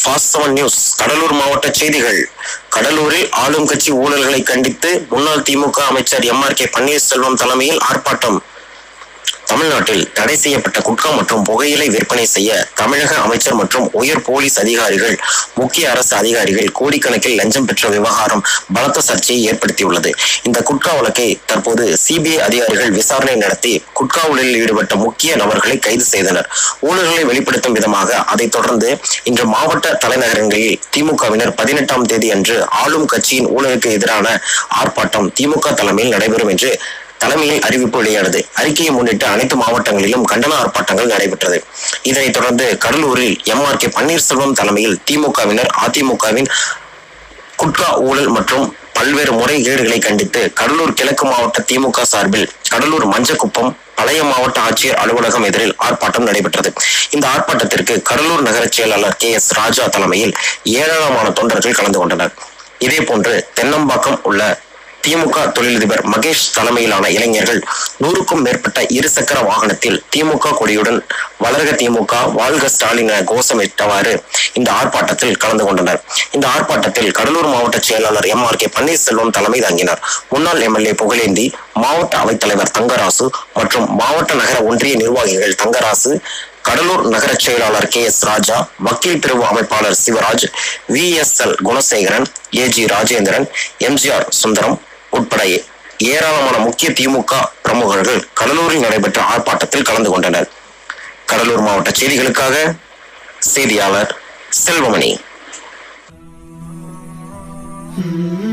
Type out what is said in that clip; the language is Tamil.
ஃபாஸ்ட் செவன் நியூஸ் கடலூர் மாவட்ட செய்திகள் கடலூரில் ஆளும் கட்சி ஊழல்களை கண்டித்து முன்னாள் திமுக அமைச்சர் எம் ஆர் கே பன்னீர்செல்வம் தலைமையில் ஆர்ப்பாட்டம் தமிழ்நாட்டில் தடை செய்யப்பட்ட குட்கா மற்றும் புகையிலை விற்பனை செய்ய தமிழக அமைச்சர் மற்றும் உயர் போலீஸ் அதிகாரிகள் முக்கிய அரசு அதிகாரிகள் கோடிக்கணக்கில் லஞ்சம் பெற்ற விவகாரம் பலத்த சர்ச்சையை ஏற்படுத்தியுள்ளது இந்த குட்கா வழக்கை தற்போது சிபிஐ அதிகாரிகள் விசாரணை நடத்தி குட்கா ஊழலில் ஈடுபட்ட முக்கிய நபர்களை கைது செய்தனர் ஊழல்களை வெளிப்படுத்தும் விதமாக அதைத் தொடர்ந்து இன்று மாவட்ட தலைநகரங்களில் திமுகவினர் பதினெட்டாம் தேதி அன்று ஆளும் கட்சியின் ஊழலுக்கு எதிரான ஆர்ப்பாட்டம் திமுக தலைமையில் நடைபெறும் என்று தலைமையில் அறிவிப்பு வெளியானது அறிக்கையை முன்னிட்டு அனைத்து மாவட்டங்களிலும் கண்டன ஆர்ப்பாட்டங்கள் நடைபெற்றது இதனைத் தொடர்ந்து கடலூரில் எம் ஆர் கே பன்னீர்செல்வம் தலைமையில் திமுகவினர் அதிமுகவின் குட்கா ஊழல் மற்றும் பல்வேறு முறைகேடுகளை கண்டித்து கடலூர் கிழக்கு மாவட்ட திமுக சார்பில் கடலூர் மஞ்சக்குப்பம் பழைய மாவட்ட ஆட்சியர் அலுவலகம் எதிரில் ஆர்ப்பாட்டம் நடைபெற்றது இந்த ஆர்ப்பாட்டத்திற்கு கடலூர் நகர செயலாளர் கே எஸ் ராஜா தலைமையில் ஏராளமான தொண்டர்கள் கலந்து கொண்டனர் இதே போன்று தென்னம்பாக்கம் உள்ள திமுக தொழிலதிபர் மகேஷ் தலைமையிலான இளைஞர்கள் நூறுக்கும் மேற்பட்ட இருசக்கர வாகனத்தில் திமுக கொடியுடன் வளர்க திமுக வாழ்க ஸ்டாலின் என கோஷமிட்டவாறு இந்த ஆர்ப்பாட்டத்தில் கலந்து கொண்டனர் இந்த ஆர்ப்பாட்டத்தில் கடலூர் மாவட்ட செயலாளர் எம் ஆர் கே பன்னீர்செல்வம் தலைமை தாங்கினார் முன்னாள் எம்எல்ஏ புகழேந்தி மாவட்ட அவைத்தலைவர் தங்கராசு மற்றும் மாவட்ட நகர ஒன்றிய நிர்வாகிகள் தங்கராசு கடலூர் நகர செயலாளர் கே எஸ் ராஜா வக்கீல் பிரிவு அமைப்பாளர் Sivaraj V S L Gunasekaran A G Rajendran MGR Sundaram உட்பட ஏராளமான முக்கிய திமுக பிரமுகர்கள் கடலூரில் நடைபெற்ற ஆர்ப்பாட்டத்தில் கலந்து கொண்டனர் கடலூர் மாவட்ட செய்திகளுக்காக செய்தியாளர் செல்வமணி Mm-hmm.